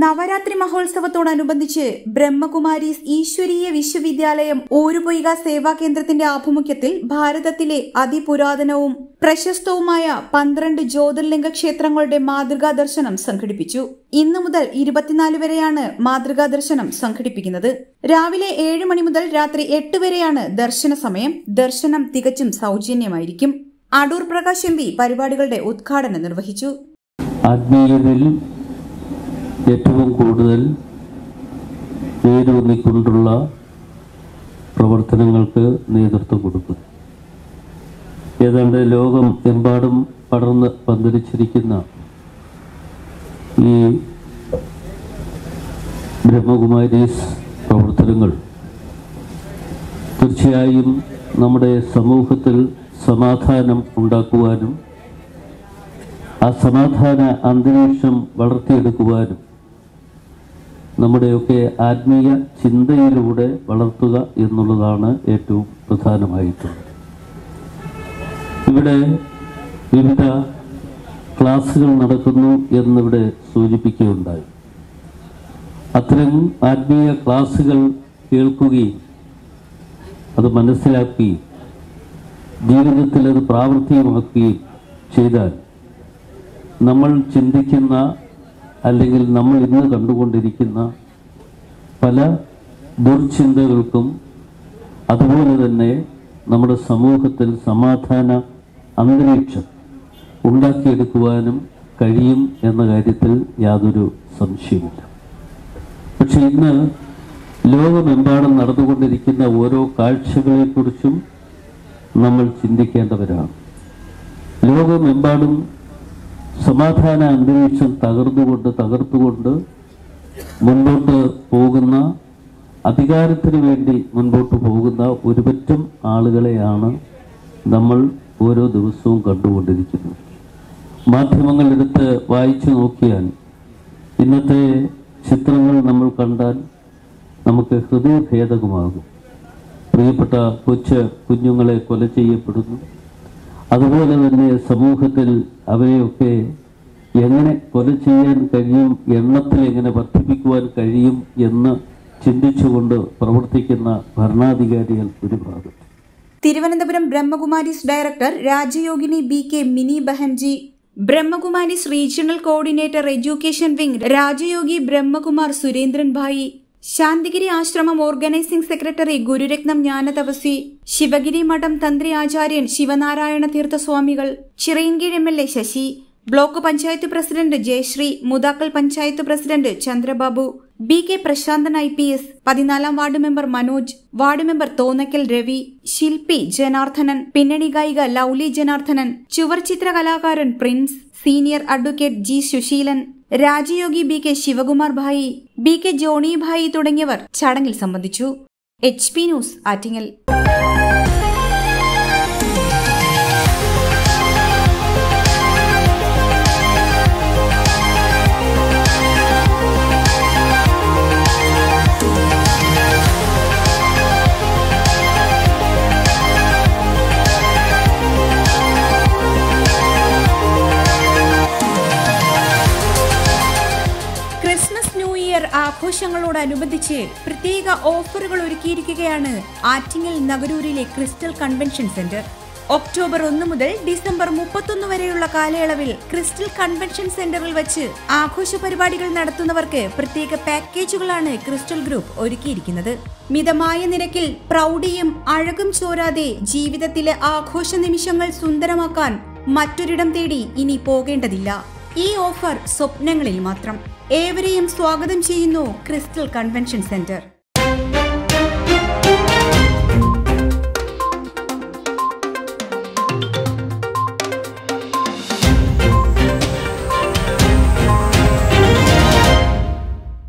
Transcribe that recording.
നവരാത്രി മഹോത്സവത്തോടനുബന്ധിച്ച് ബ്രഹ്മകുമാരീസ് ഈശ്വരീയ വിശ്വവിദ്യാലയം ഓരുപൊയ്ക സേവാ കേന്ദ്രത്തിന്റെ ആഭിമുഖ്യത്തിൽ ഭാരതത്തിലെ അതിപുരാതനവും പ്രശസ്തവുമായ പന്ത്രണ്ട് ജ്യോതിർലിംഗ ക്ഷേത്രങ്ങളുടെ മാതൃകാ ദർശനം സംഘടിപ്പിച്ചു ഇന്നു മുതൽ ഇരുപത്തിനാല് വരെയാണ് മാതൃകാ ദർശനം സംഘടിപ്പിക്കുന്നത് രാവിലെ ഏഴ് മണി മുതൽ രാത്രി എട്ട് വരെയാണ് ദർശന സമയം ദർശനം തികച്ചും സൗജന്യമായിരിക്കും അടൂർ പ്രകാശ് എം പി പരിപാടികളുടെ ഉദ്ഘാടനം നിർവഹിച്ചു ആത്മീയതയിൽ ഏറ്റവും കൂടുതൽ വേരൂന്നിക്കൊണ്ടുള്ള പ്രവർത്തനങ്ങൾക്ക് നേതൃത്വം കൊടുക്കും ഏതാണ്ട് ലോകം എമ്പാടും പടർന്ന് പന്തലിച്ചിരിക്കുന്ന ഈ ബ്രഹ്മകുമാരീസ് പ്രവർത്തനങ്ങൾ തീർച്ചയായും നമ്മുടെ സമൂഹത്തിൽ സമാധാനം ഉണ്ടാക്കുവാനും ആ സമാധാന അന്തരീക്ഷം വളർത്തിയെടുക്കുവാനും നമ്മുടെയൊക്കെ ആത്മീയ ചിന്തയിലൂടെ വളർത്തുക എന്നുള്ളതാണ് ഏറ്റവും പ്രധാനമായിട്ടുള്ളത് ഇവിടെ വിവിധ ക്ലാസ്സുകൾ നടക്കുന്നു എന്നിവിടെ സൂചിപ്പിക്കുകയുണ്ടായി അത്തരം ആത്മീയ ക്ലാസ്സുകൾ കേൾക്കുകയും അത് മനസ്സിലാക്കുകയും ജീവിതത്തിൽ അത് പ്രാവർത്തികമാക്കുകയും ചെയ്താൽ നമ്മൾ ചിന്തിക്കുന്ന അല്ലെങ്കിൽ നമ്മൾ ഇന്ന് കണ്ടുകൊണ്ടിരിക്കുന്ന പല ദുർചിന്തകൾക്കും അതുപോലെ തന്നെ നമ്മുടെ സമൂഹത്തിൽ സമാധാന അന്തരീക്ഷം ഉണ്ടാക്കിയെടുക്കുവാനും കഴിയും എന്ന കാര്യത്തിൽ യാതൊരു സംശയമില്ല പക്ഷെ ഇന്ന് ലോകമെമ്പാടും നടന്നുകൊണ്ടിരിക്കുന്ന ഓരോ കാഴ്ചകളെക്കുറിച്ചും നമ്മൾ ചിന്തിക്കേണ്ടവരാണ് ലോകമെമ്പാടും സമാധാന അന്തരീക്ഷം തകർന്നുകൊണ്ട് തകർത്തുകൊണ്ട് മുൻപോട്ട് പോകുന്ന അധികാരത്തിന് വേണ്ടി മുൻപോട്ട് പോകുന്ന ഒരുപറ്റം ആളുകളെയാണ് നമ്മൾ ഓരോ ദിവസവും കണ്ടുകൊണ്ടിരിക്കുന്നത് മാധ്യമങ്ങളെടുത്ത് വായിച്ചു നോക്കിയാൽ ഇന്നത്തെ ചിത്രങ്ങൾ നമ്മൾ കണ്ടാൽ നമുക്ക് ഹൃദയഭേദകമാകും പ്രിയപ്പെട്ട കൊച്ചു കുഞ്ഞുങ്ങളെ കൊല ചെയ്യപ്പെടുന്നു അതുപോലെ തന്നെ സമൂഹത്തിൽ അവരെയൊക്കെ എങ്ങനെ കൊല ചെയ്യാൻ കഴിയും എണ്ണത്തിൽ എങ്ങനെ വർദ്ധിപ്പിക്കുവാൻ കഴിയും എന്ന് ചിന്തിച്ചുകൊണ്ട് പ്രവർത്തിക്കുന്ന ഭരണാധികാരികൾ ഒരു ഭാഗത്ത് Thiruvananthapuram Brahma Kumaris director Rajayogini B K Mini Behenji Brahma Kumaris regional coordinator education wing Rajayogi Brahmakumar Surendran Bhai Santhigiri ആശ്രമം ഓർഗനൈസിംഗ് സെക്രട്ടറി ഗുരുരത്നം ജ്ഞാനതപസി ശിവഗിരി മഠം തന്ത്രി ആചാര്യൻ ശിവനാരായണ തീർത്ഥസ്വാമികൾ Chirayinkeezhu M L A Sasi block panchayat president Jayasree Mudakkal panchayat president Chandrababu B K Prasanthan I P S പതിനാലാം ward member Manoj ward member Thonnakkal Ravi ശില്പി ജനാർദ്ദനൻ പിന്നണി ഗായിക ലൌലി ജനാർദ്ദനൻ ചുവർചിത്ര കലാകാരൻ Prince senior advocate G Susheelan Rajayogi B K Sivakumar Bhai B K Johnny Bhai തുടങ്ങിയവർ ചടങ്ങിൽ സംബന്ധിച്ചു H P news Attingal Christmas new year ആഘോഷങ്ങളോടനുബന്ധിച്ച് പ്രത്യേക ഓഫറുകൾ ഒരുക്കിയിരിക്കുകയാണ് ആറ്റിങ്ങൽ നഗരൂരിലെ ക്രിസ്റ്റൽ കൺവെൻഷൻ സെന്റർ ഒക്ടോബർ ഒന്ന് മുതൽ ഡിസംബർ മുപ്പത്തൊന്ന് വരെയുള്ള കാലയളവിൽ ക്രിസ്റ്റൽ കൺവെൻഷൻ സെന്ററിൽ വെച്ച് ആഘോഷ പരിപാടികൾ നടത്തുന്നവർക്ക് പ്രത്യേക പാക്കേജുകളാണ് ക്രിസ്റ്റൽ ഗ്രൂപ്പ് ഒരുക്കിയിരിക്കുന്നത് മിതമായ നിരക്കിൽ പ്രൗഢിയും അഴകും ചോരാതെ ജീവിതത്തിലെ ആഘോഷ നിമിഷങ്ങൾ സുന്ദരമാക്കാൻ മറ്റൊരിടം തേടി ഇനി പോകേണ്ടതില്ല ഈ ഓഫർ സ്വപ്നങ്ങളിൽ മാത്രം ഏവരെയും സ്വാഗതം ചെയ്യുന്നു ക്രിസ്റ്റൽ കൺവെൻഷൻ സെന്റർ